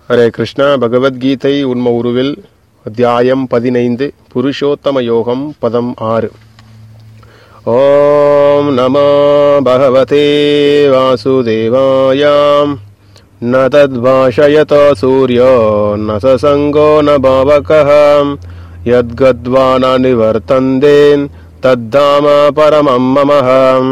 ஹரே கிருஷ்ணா பகவத்கீதை உண்ம உருவில் அத்தியாயம் பதினைந்து புருஷோத்தம யோகம் பதம் ஆறு ஓம் நமோ பகவதே வாசுதேவாயாம் न तद्भाषयत सूर्यो न ससङ्गो न भावकः यद्गद्वा न निवर्तन्देन् तद्धाम परमं ममः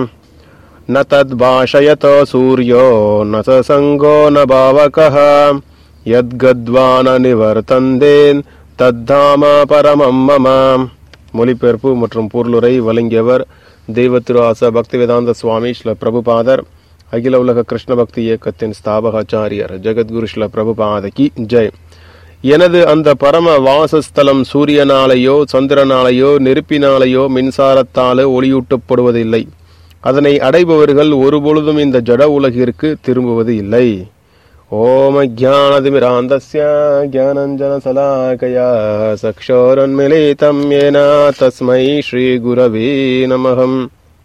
न तद्भाषयत सूर्यो न ससङ्गो न भावकः यद्गद्वा न निवर्तन्देन् தத்தாம பரமம் மம மொழிபெயர்ப்பு மற்றும் பொருளுரை வழங்கியவர் தெய்வ திருவாச பக்திவேதாந்த சுவாமி ஸ்ல பிரபுபாதர் அகில உலக கிருஷ்ண பக்தி இயக்கத்தின் ஸ்தாபகாச்சாரியர் ஜெகத்குரு ஸ்ல பிரபுபாதகி ஜெய் எனது அந்த பரம வாசஸ்தலம் சூரியனாலேயோ சந்திரனாலேயோ நெருப்பினாலேயோ மின்சாரத்தாலோ ஒளியூட்டப்படுவதில்லை அதனை அடைபவர்கள் ஒருபொழுதும் இந்த ஜட உலகிற்கு திரும்புவது இல்லை ஓம ஜானதிமிராந்தஸ்ய ஜானஞ்சனசலாகயா சக்ஷோரன்மிலிதம் येन தஸ்மை ஸ்ரீகுரவே நமகம்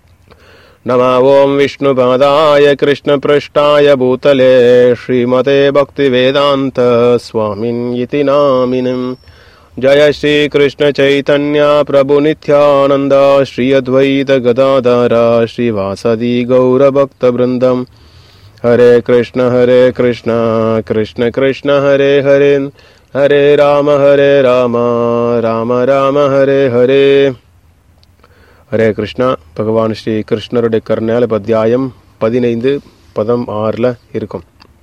नमः ॐ विष्णुपादाय कृष्णपृष्ठाय भूतले श्रीमते भक्तिवेदान्त स्वामिन् इति नामिनम् जय श्रीकृष्णचैतन्य प्रभुनित्यानन्द श्री अद्वैत गदाधर श्रीवासदि गौरभक्तवृन्दम् हरे कृष्ण हरे कृष्ण कृष्ण कृष्ण हरे हरे हरे राम हरे राम राम राम हरे हरे ஹரே கிருஷ்ணா பகவான் ஸ்ரீ கிருஷ்ணருடைய கருணையால் இப்ப அத்தியாயம் பதினைந்து பதம் ஆறில் இருக்கும்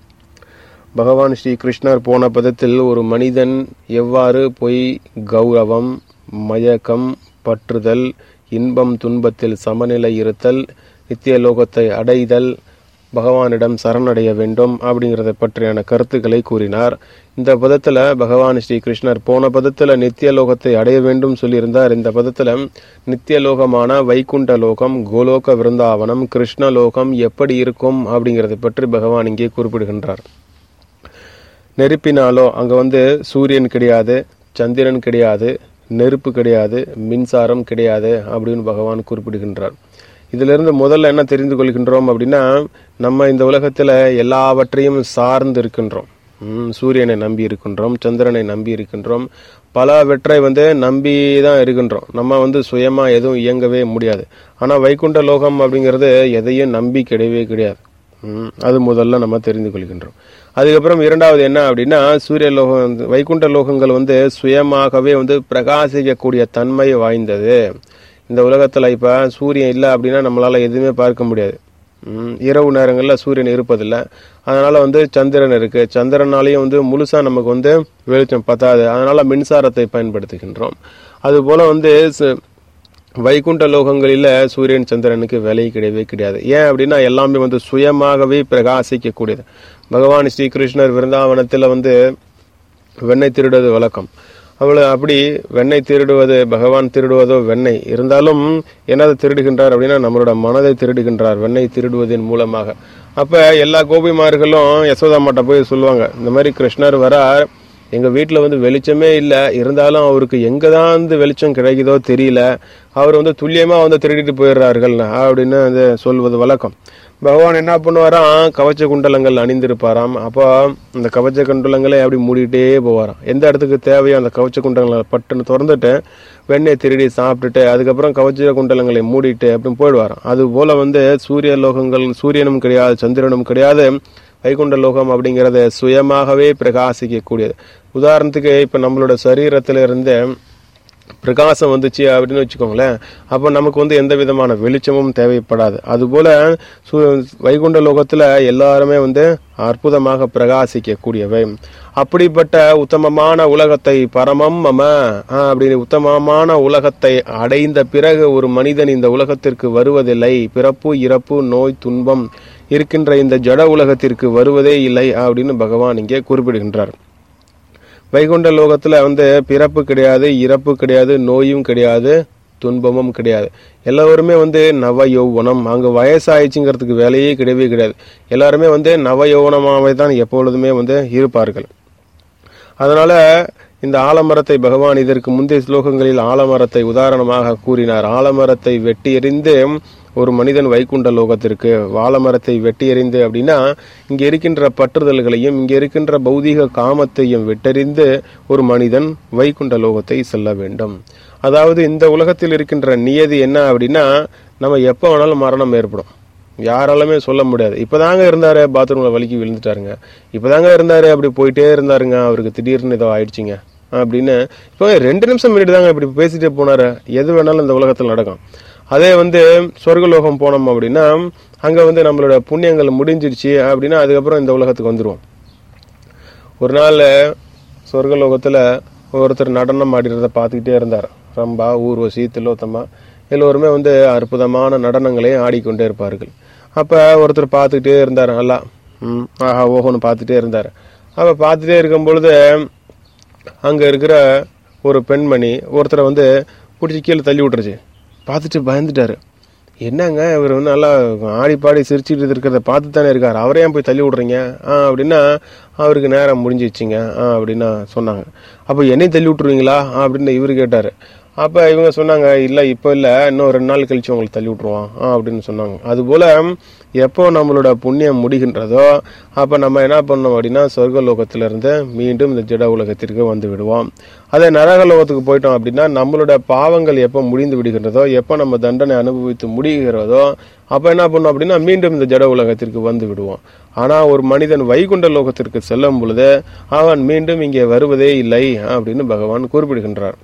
பகவான் ஸ்ரீ கிருஷ்ணர் போன பதத்தில் ஒரு மனிதன் எவ்வாறு பொய் கௌரவம் மயக்கம் பற்றுதல் இன்பம் துன்பத்தில் சமநிலை இருத்தல் நித்திய லோகத்தை அடைதல் பகவானிடம் சரணடைய வேண்டும் அப்படிங்கிறத பற்றியான கருத்துக்களை கூறினார் இந்த பதத்துல பகவான் ஸ்ரீ கிருஷ்ணர் போன பதத்துல நித்திய லோகத்தை அடைய வேண்டும் சொல்லியிருந்தார் இந்த பதத்துல நித்திய லோகமான வைகுண்ட லோகம் கோலோக விருந்தாவனம் கிருஷ்ண லோகம் எப்படி இருக்கும் அப்படிங்கிறத பற்றி பகவான் இங்கே குறிப்பிடுகின்றார் நெருப்பினாலோ அங்க வந்து சூரியன் கிடையாது சந்திரன் கிடையாது நெருப்பு கிடையாது மின்சாரம் கிடையாது அப்படின்னு பகவான் குறிப்பிடுகின்றார் இதிலிருந்து முதல்ல என்ன தெரிந்து கொள்கின்றோம் அப்படின்னா நம்ம இந்த உலகத்துல எல்லாவற்றையும் சார்ந்து இருக்கின்றோம் சூரியனை நம்பி இருக்கின்றோம் சந்திரனை நம்பி இருக்கின்றோம் பலவற்றை வந்து நம்பி தான் இருக்கின்றோம் நம்ம வந்து சுயமா எதுவும் இயங்கவே முடியாது ஆனா வைகுண்ட லோகம் அப்படிங்கிறது எதையும் நம்பி கிடையவே கிடையாது அது முதல்ல நம்ம தெரிந்து கொள்கின்றோம் அதுக்கப்புறம் இரண்டாவது என்ன அப்படின்னா சூரிய லோகம் வைகுண்ட லோகங்கள் வந்து சுயமாகவே வந்து பிரகாசிக்கக்கூடிய தன்மை வாய்ந்தது இந்த உலகத்துல இப்ப சூரியன் இல்லை அப்படின்னா நம்மளால எதுவுமே பார்க்க முடியாது இரவு நேரங்களில் சூரியன் இருப்பதில்லை அதனால வந்து சந்திரன் இருக்கு சந்திரனாலையும் வந்து முழுசா நமக்கு வந்து வெளிச்சம் பத்தாது அதனால மின்சாரத்தை பயன்படுத்துகின்றோம் அதுபோல வந்து வைகுண்ட லோகங்களில சூரியன் சந்திரனுக்கு விலை கிடையவே கிடையாது ஏன் அப்படின்னா எல்லாமே வந்து சுயமாகவே பிரகாசிக்கக்கூடியது பகவான் ஸ்ரீகிருஷ்ணர் விருந்தாவனத்தில் வந்து வெண்ணெய் திருடுவது வழக்கம் அவளை அப்படி வெண்ணெய் திருடுவது பகவான் திருடுவதோ வெண்ணெய் இருந்தாலும் என்னதை திருடுகின்றார் அப்படின்னா நம்மளோட மனதை திருடுகின்றார் வெண்ணெய் திருடுவதன் மூலமாக அப்ப எல்லா கோபிமார்களும் யசோதா மாட்ட போய் சொல்லுவாங்க இந்த மாதிரி கிருஷ்ணர் வரார் எங்க வீட்டுல வந்து வெளிச்சமே இல்லை இருந்தாலும் அவருக்கு எங்க தான் வந்து வெளிச்சம் கிடைக்குதோ தெரியல அவர் வந்து துல்லியமா வந்து திருடிட்டு போயிடுறார்கள் அப்படின்னு வந்து சொல்வது வழக்கம் பகவான் என்ன பண்ணுவாராம் கவச்ச குண்டலங்கள் அணிந்திருப்பாராம் அப்போ அந்த கவச்ச குண்டலங்களை அப்படி மூடிட்டே போவாராம் எந்த இடத்துக்கு தேவையோ அந்த கவச்ச குண்டலங்களை பட்டுன்னு திறந்துட்டு வெண்ணெய் திருடி சாப்பிட்டுட்டு அதுக்கப்புறம் கவச்ச குண்டலங்களை மூடிட்டு அப்படின்னு போயிடுவாராம் அது போல வந்து சூரிய லோகங்கள் சூரியனும் கிடையாது சந்திரனும் கிடையாது வைகுண்ட லோகம் அப்படிங்கறது சுயமாகவே பிரகாசிக்கக்கூடியது உதாரணத்துக்கு இப்ப நம்மளோட சரீரத்துல இருந்து பிரகாசம் வந்துச்சு அப்படின்னு வச்சுக்கோங்களேன் அப்போ நமக்கு வந்து எந்த விதமான வெளிச்சமும் தேவைப்படாது அதுபோல வைகுண்ட லோகத்துல எல்லாருமே வந்து அற்புதமாக பிரகாசிக்க கூடியவை அப்படிப்பட்ட உத்தமமான உலகத்தை பரமம் மம அப்படின்னு உத்தமமான உலகத்தை அடைந்த பிறகு ஒரு மனிதன் இந்த உலகத்திற்கு வருவதில்லை பிறப்பு இறப்பு நோய் துன்பம் இருக்கின்ற இந்த ஜட உலகத்திற்கு வருவதே இல்லை அப்படின்னு பகவான் இங்கே குறிப்பிடுகின்றார் வைகுண்ட லோகத்துல வந்து பிறப்பு கிடையாது இறப்பு கிடையாது நோயும் கிடையாது துன்பமும் கிடையாது எல்லாருமே வந்து நவ யௌவனம் அங்க வயசாயிடுச்சுங்கிறதுக்கு வேலையே கிடையவே கிடையாது எல்லாருமே வந்து நவ யௌவனமாவே தான் எப்பொழுதுமே வந்து இருப்பார்கள் அதனால இந்த ஆலமரத்தை பகவான் இதற்கு முந்தைய ஸ்லோகங்களில் ஆலமரத்தை உதாரணமாக கூறினார் ஆலமரத்தை வெட்டி எறிந்து ஒரு மனிதன் வைகுண்ட லோகத்திற்கு வாழமரத்தை வெட்டி எறிந்து அப்படின்னா இங்க இருக்கின்ற பற்றுதல்களையும் இங்க இருக்கின்ற பௌதீக காமத்தையும் விட்டறிந்து ஒரு மனிதன் வைகுண்ட லோகத்தை செல்ல வேண்டும் அதாவது இந்த உலகத்தில் இருக்கின்ற நியதி என்ன அப்படின்னா நம்ம எப்போ வேணாலும் மரணம் ஏற்படும் யாராலுமே சொல்ல முடியாது இப்பதாங்க இருந்தாரு பாத்ரூம்ல வலிக்கு விழுந்துட்டாருங்க இப்பதாங்க இருந்தாரு அப்படி போயிட்டே இருந்தாருங்க அவருக்கு திடீர்னு ஏதோ ஆயிடுச்சுங்க அப்படின்னு இப்போ ரெண்டு நிமிஷம் முன்னாடி தாங்க இப்படி பேசிட்டே போனாரு எது வேணாலும் இந்த உலகத்தில் நடக்கும் அதே வந்து சொர்க்கலோகம் போனோம் அப்படின்னா அங்க வந்து நம்மளோட புண்ணியங்கள் முடிஞ்சிருச்சு அப்படின்னா அதுக்கப்புறம் இந்த உலகத்துக்கு வந்துருவோம் ஒரு நாள் சொர்க்கலோகத்துல ஒருத்தர் நடனம் ஆடிறத பார்த்துக்கிட்டே இருந்தார் ரம்பா ஊர்வசி திலோத்தமா எல்லோருமே வந்து அற்புதமான நடனங்களை ஆடிக்கொண்டே இருப்பார்கள் அப்ப ஒருத்தர் பார்த்துக்கிட்டே இருந்தார் நல்லா ம் ஆஹா ஓஹோன்னு பார்த்துட்டே இருந்தார் அப்ப பார்த்துட்டே இருக்கும் பொழுது அங்க இருக்கிற ஒரு பெண்மணி ஒருத்தரை வந்து பிடிச்சி கீழே தள்ளி விட்டுருச்சு பார்த்துட்டு பயந்துட்டாரு என்னங்க இவர் வந்து நல்லா ஆடி பாடி சிரிச்சுட்டு இருக்கிறத பார்த்து தானே இருக்கார் அவரே ஏன் போய் தள்ளி விடுறீங்க ஆ அப்படின்னா அவருக்கு நேரம் முடிஞ்சிச்சுங்க ஆ அப்படின்னா சொன்னாங்க அப்போ என்னையும் தள்ளி விட்டுருவீங்களா ஆ அப்படின்னு இவர் கேட்டார் அப்போ இவங்க சொன்னாங்க இல்லை இப்போ இல்லை இன்னும் ரெண்டு நாள் கழிச்சு உங்களுக்கு தள்ளி விட்டுருவோம் ஆ அப்படின்னு சொன்னாங்க அதுபோல் எப்போ நம்மளோட புண்ணியம் முடிகின்றதோ அப்போ நம்ம என்ன பண்ணோம் அப்படின்னா சொர்க்க லோகத்திலிருந்து மீண்டும் இந்த ஜட உலகத்திற்கு வந்து விடுவோம் அதே நரக லோகத்துக்கு போயிட்டோம் அப்படின்னா நம்மளோட பாவங்கள் எப்போ முடிந்து விடுகின்றதோ எப்போ நம்ம தண்டனை அனுபவித்து முடிகிறதோ அப்போ என்ன பண்ணோம் அப்படின்னா மீண்டும் இந்த ஜட உலகத்திற்கு வந்து விடுவோம் ஆனால் ஒரு மனிதன் வைகுண்ட லோகத்திற்கு செல்லும் பொழுது அவன் மீண்டும் இங்கே வருவதே இல்லை அப்படின்னு பகவான் குறிப்பிடுகின்றார்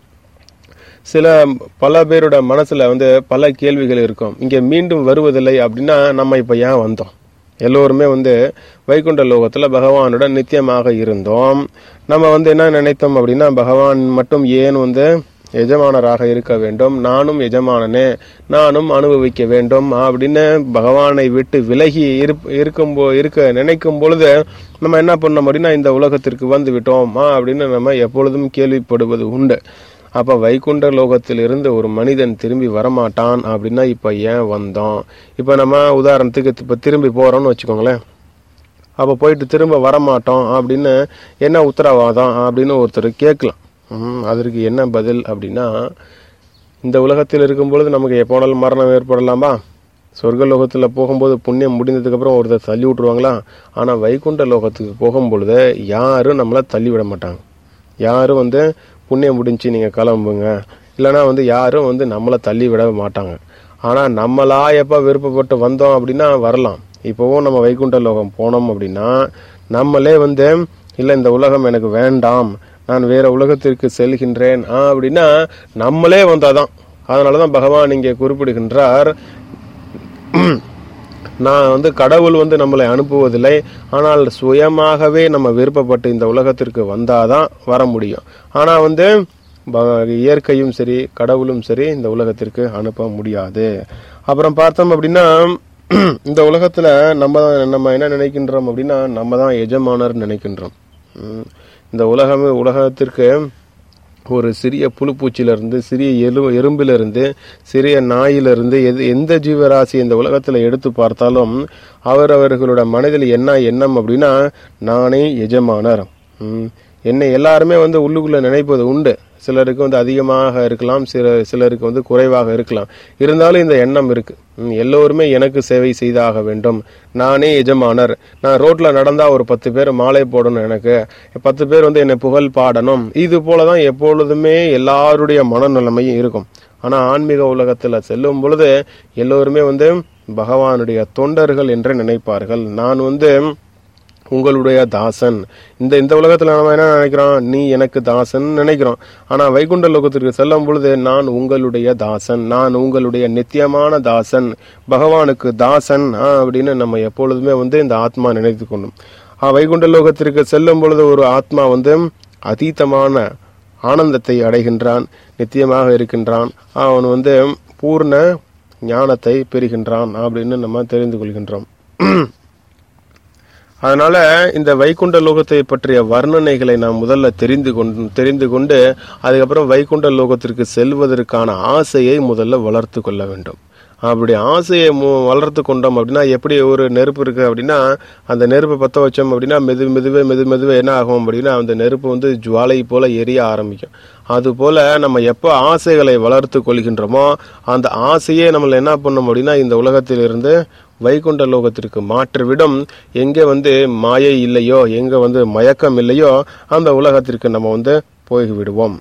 சில பல பேரோட மனசுல வந்து பல கேள்விகள் இருக்கும் இங்க மீண்டும் வருவதில்லை அப்படின்னா நம்ம இப்ப ஏன் வந்தோம் எல்லோருமே வந்து வைகுண்ட லோகத்துல பகவானோட நித்தியமாக இருந்தோம் நம்ம வந்து என்ன நினைத்தோம் அப்படின்னா பகவான் மட்டும் ஏன் வந்து எஜமானராக இருக்க வேண்டும் நானும் எஜமானனே நானும் அனுபவிக்க வேண்டும் அப்படின்னு பகவானை விட்டு விலகி இருப்- இருக்கும் போ இருக்க நினைக்கும் பொழுது நம்ம என்ன பண்ணோம் அப்படின்னா இந்த உலகத்திற்கு வந்து விட்டோமா அப்படின்னு நம்ம எப்பொழுதும் கேள்விப்படுவது உண்டு அப்ப வைகுண்ட லோகத்திலிருந்து ஒரு மனிதன் திரும்பி வரமாட்டான் அப்படின்னா இப்ப ஏன் வந்தோம் இப்ப நம்ம உதாரணத்துக்கு இப்ப திரும்பி போறோம்னு வச்சுக்கோங்களேன் அப்ப போயிட்டு திரும்ப வரமாட்டோம் அப்படின்னு என்ன உத்தரவாதம் அப்படின்னு ஒருத்தர் கேட்கலாம் ம், அதற்கு என்ன பதில் அப்படின்னா இந்த உலகத்தில் இருக்கும் பொழுது நமக்கு எப்போ வேணாலும் மரணம் ஏற்படலாமா சொர்க்க லோகத்துல போகும்போது புண்ணியம் முடிந்ததுக்கு அப்புறம் ஒருத்தர் தள்ளி விட்டுருவாங்களா ஆனா வைகுண்ட லோகத்துக்கு போகும்பொழுது யாரும் நம்மள தள்ளி விட மாட்டாங்க யாரும் வந்து புண்ணியம் முடிஞ்சு நீங்க கிளம்புங்க இல்லைன்னா வந்து யாரும் வந்து நம்மளை தள்ளி விட மாட்டாங்க ஆனா நம்மளா எப்ப விருப்பப்பட்டு வந்தோம் அப்படின்னா வரலாம் இப்போவும் நம்ம வைகுண்ட லோகம் போனோம் அப்படின்னா நம்மளே வந்து இல்ல இந்த உலகம் எனக்கு வேண்டாம் நான் வேற உலகத்திற்கு செல்கின்றேன் ஆ, அப்படின்னா நம்மளே வந்தாதான் அதனாலதான் பகவான் இங்கே குறிப்பிடுகின்றார் நான் வந்து கடவுள் வந்து நம்மளை அனுப்புவதில்லை ஆனால் சுயமாகவே நம்ம விருப்பப்பட்டு இந்த உலகத்திற்கு வந்தாதான் வர முடியும் ஆனா வந்து ப- இயற்கையும் சரி கடவுளும் சரி இந்த உலகத்திற்கு அனுப்ப முடியாது அப்புறம் பார்த்தோம் அப்படின்னா இந்த உலகத்துல நம்ம நம்ம என்ன நினைக்கின்றோம் அப்படின்னா நம்ம தான் எஜமானர் நினைக்கின்றோம் உம், இந்த உலகமே உலகத்திற்கு ஒரு சிறிய புழுப்பூச்சியிலிருந்து சிறிய எலு எறும்பிலிருந்து சிறிய நாயிலிருந்து எது எந்த ஜீவராசி இந்த உலகத்தில் எடுத்து பார்த்தாலும் அவர் அவர்களோட மனதில் என்ன எண்ணம் அப்படின்னா நானே எஜமானர் ம், என்னை எல்லாருமே வந்து உள்ளுக்குள்ள நினைப்பது உண்டு சிலருக்கு வந்து அதிகமாக இருக்கலாம் சில சிலருக்கு வந்து குறைவாக இருக்கலாம் இருந்தாலும் இந்த எண்ணம் இருக்கு ம், எல்லோருமே எனக்கு சேவை செய்தாக வேண்டும் நானே எஜமானர் நான் ரோட்ல நடந்தா ஒரு பத்து பேர் மாலை போடணும் எனக்கு பத்து பேர் வந்து என்னை புகழ் பாடணும் இது போலதான் எப்பொழுதுமே எல்லாருடைய மனநிலைமையும் இருக்கும் ஆனா ஆன்மீக உலகத்துல செல்லும் பொழுது எல்லோருமே வந்து பகவானுடைய தொண்டர்கள் என்று நினைப்பார்கள் நான் வந்து உங்களுடைய தாசன் இந்த இந்த உலகத்துல நம்ம என்ன நினைக்கிறோம் நீ எனக்கு தாசன் நினைக்கிறோம் ஆனா வைகுண்ட லோகத்திற்கு செல்லும் பொழுது நான் உங்களுடைய தாசன் நான் உங்களுடைய நித்தியமான தாசன் பகவானுக்கு தாசன் ஆ, அப்படின்னு நம்ம எப்பொழுதுமே வந்து இந்த ஆத்மா நினைத்து கொண்டும் ஆ, வைகுண்ட லோகத்திற்கு செல்லும் பொழுது ஒரு ஆத்மா வந்து அதீதமான ஆனந்தத்தை அடைகின்றான் நித்தியமாக இருக்கின்றான் அவன் வந்து பூர்ண ஞானத்தை பெறுகின்றான் அப்படின்னு நம்ம தெரிந்து கொள்கின்றோம் அதனால இந்த வைகுண்ட லோகத்தை பற்றிய வர்ணனைகளை நாம் முதல்ல தெரிந்து கொண்டு தெரிந்து கொண்டு அதுக்கப்புறம் வைகுண்ட லோகத்திற்கு செல்வதற்கான ஆசையை முதல்ல வளர்த்து கொள்ள வேண்டும் அப்படி ஆசையை மு- வளர்த்து கொண்டோம் அப்படின்னா எப்படி ஒரு நெருப்பு இருக்கு அப்படின்னா அந்த நெருப்பை பற்ற வச்சோம் அப்படின்னா மெது மெதுவே மெது மெதுவே என்ன ஆகும் அப்படின்னா அந்த நெருப்பு வந்து ஜுவாலை போல எரிய ஆரம்பிக்கும் அதுபோல நம்ம எப்போ ஆசைகளை வளர்த்து கொள்கின்றோமோ அந்த ஆசையே நம்மளை என்ன பண்ணும் அப்படின்னா இந்த உலகத்திலிருந்து வைகுண்ட லோகத்திற்கு மாற்றிவிடும் எங்கே வந்து மாயை இல்லையோ எங்க வந்து மயக்கம் இல்லையோ அந்த உலகத்திற்கு நம்ம வந்து போய்விடுவோம்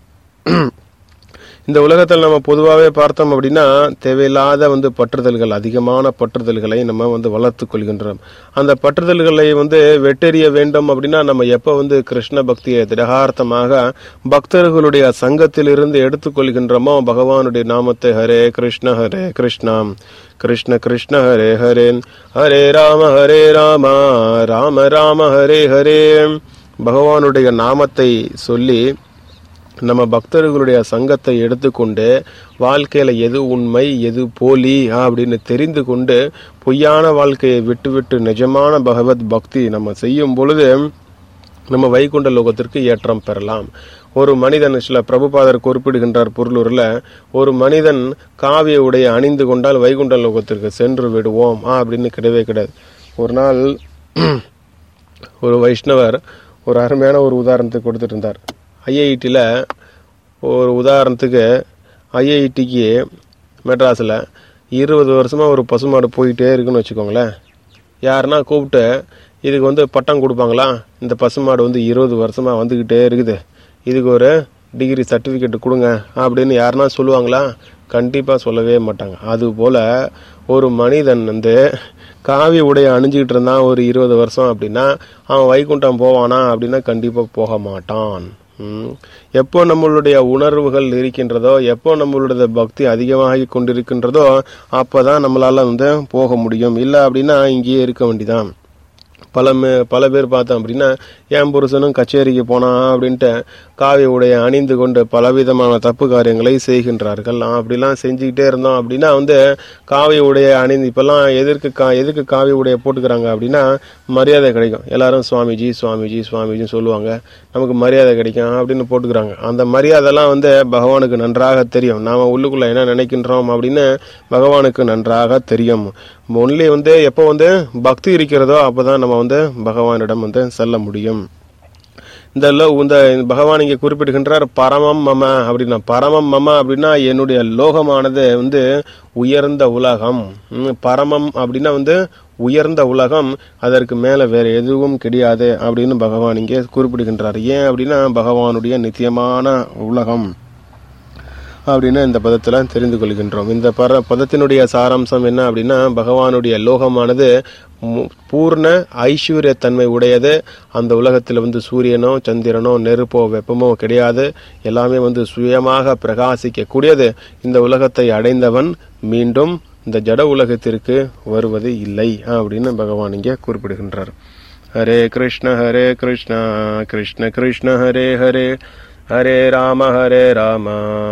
இந்த உலகத்தில் நம்ம பொதுவாகவே பார்த்தோம் அப்படின்னா தேவையில்லாத வந்து பற்றுதல்கள் அதிகமான பற்றுதல்களை நம்ம வந்து வளர்த்து கொள்கின்றோம் அந்த பற்றுதல்களை வந்து வெட்டெறிய வேண்டும் அப்படின்னா நம்ம எப்போ வந்து கிருஷ்ண பக்தியை திடகார்த்தமாக பக்தர்களுடைய சங்கத்திலிருந்து எடுத்துக்கொள்கின்றோமோ பகவானுடைய நாமத்தை ஹரே கிருஷ்ண ஹரே கிருஷ்ணா கிருஷ்ண கிருஷ்ண ஹரே ஹரே ஹரே ராம ஹரே ராம ராம ராம ஹரே ஹரே பகவானுடைய நாமத்தை சொல்லி நம்ம பக்தர்களுடைய சங்கத்தை எடுத்துக்கொண்டு வாழ்க்கையில எது உண்மை எது போலி அப்படின்னு தெரிந்து கொண்டு பொய்யான வாழ்க்கையை விட்டுவிட்டு நிஜமான பகவத் பக்தி நம்ம செய்யும் பொழுது நம்ம வைகுண்ட லோகத்திற்கு ஏற்றம் பெறலாம் ஒரு மனிதன் சில பிரபுபாதர் குறிப்பிடுகின்றார் பொருளூரில் ஒரு மனிதன் காவிய உடைய அணிந்து கொண்டால் வைகுண்ட லோகத்திற்கு சென்று விடுவோம் ஆ அப்படின்னு கிடையவே கிடையாது ஒரு நாள் ஒரு வைஷ்ணவர் ஒரு அருமையான ஒரு உதாரணத்தை கொடுத்துட்டு இருந்தார் ஐஐடியில் ஒரு உதாரணத்துக்கு ஐஐடிக்கு மெட்ராஸில் இருபது வருஷமாக ஒரு பசுமாடு போயிட்டே இருக்குன்னு வச்சுக்கோங்களேன் யாருன்னா கூப்பிட்டு இதுக்கு வந்து பட்டம் கொடுப்பாங்களா இந்த பசுமாடு வந்து இருபது வருஷமாக வந்துக்கிட்டே இருக்குது இதுக்கு ஒரு டிகிரி சர்டிஃபிகேட் கொடுங்க அப்படின்னு யாருன்னா சொல்லுவாங்களா கண்டிப்பாக சொல்லவே மாட்டாங்க அதுபோல் ஒரு மனிதன் வந்து காவி உடைய அணிஞ்சிக்கிட்டு இருந்தான் ஒரு இருபது வருஷம் அப்படின்னா அவன் வைகுண்டம் போவானா அப்படின்னா கண்டிப்பாக போக மாட்டான் ம். எப்போ நம்மளுடைய உணர்வுகள் இருக்கின்றதோ எப்போ நம்மளுடைய பக்தி அதிகமாகி கொண்டிருக்கின்றதோ அப்பதான் நம்மளால வந்து போக முடியும் இல்லை அப்படின்னா இங்கேயே இருக்க வேண்டிதான் பல மே- பல பேர் பார்த்தோம் அப்படின்னா என் புருஷனும் கச்சேரிக்கு போனான் அப்படின்ட்டு காவி உடைய அணிந்து கொண்டு பலவிதமான தப்பு காரியங்களை செய்கின்றார்கள் நான் அப்படிலாம் செஞ்சுக்கிட்டே இருந்தோம் அப்படின்னா வந்து காவி உடைய அணிந்து இப்பெல்லாம் எதற்கு கா எதுக்கு காவி உடைய போட்டுக்கிறாங்க அப்படின்னா மரியாதை கிடைக்கும் எல்லாரும் சுவாமிஜி சுவாமிஜி சுவாமிஜின்னு சொல்லுவாங்க நமக்கு மரியாதை கிடைக்கும் அப்படின்னு போட்டுக்கிறாங்க அந்த மரியாதைலாம் வந்து பகவானுக்கு நன்றாக தெரியும் நாம உள்ளுக்குள்ள என்ன நினைக்கின்றோம் அப்படின்னு பகவானுக்கு நன்றாக தெரியும் ஒன்லி வந்து எப்போ வந்து பக்தி இருக்கிறதோ அப்பதான் நம்ம வந்து பகவானிடம் வந்து செல்ல முடியும் இந்த லோ- இந்த பகவான் இங்கே குறிப்பிடுகின்றார் பரமம் மம அப்படின்னா பரமம் மம அப்படின்னா என்னுடைய லோகமானது வந்து உயர்ந்த உலகம் ம், பரமம் அப்படின்னா வந்து உயர்ந்த உலகம் அதற்கு மேல வேற எதுவும் கிடையாது அப்படின்னு பகவான் இங்கே குறிப்பிடுகின்றார் ஏன் அப்படின்னா பகவானுடைய நித்தியமான உலகம் அப்படின்னு இந்த பதத்துல தெரிந்து கொள்கின்றோம் இந்த பர பதத்தினுடைய சாராம்சம் என்ன அப்படின்னா பகவானுடைய லோகமானது மு- பூர்ண ஐஸ்வர்யத்தன்மை உடையது அந்த உலகத்தில் வந்து சூரியனோ சந்திரனோ நெருப்போ வெப்பமோ கிடையாது எல்லாமே வந்து சுயமாக பிரகாசிக்க கூடியது இந்த உலகத்தை அடைந்தவன் மீண்டும் இந்த ஜட உலகத்திற்கு வருவது இல்லை அப்படின்னு பகவான் இங்கே குறிப்பிடுகின்றார் ஹரே கிருஷ்ண ஹரே கிருஷ்ணா கிருஷ்ண கிருஷ்ண ஹரே ஹரே ஹரே ராம ஹரே ராம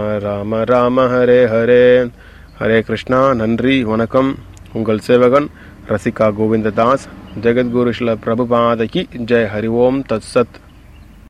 ராம ராம ஹரே ஹரே ஹரே கிருஷ்ணா நன்றி வணக்கம் உங்கள் சேவகன் ரசிகா கோவிந்ததாஸ் ஜெகத்குரு ஸ்ல பிரபுபாதகி ஜெய் ஹரி ஓம் தத் சத்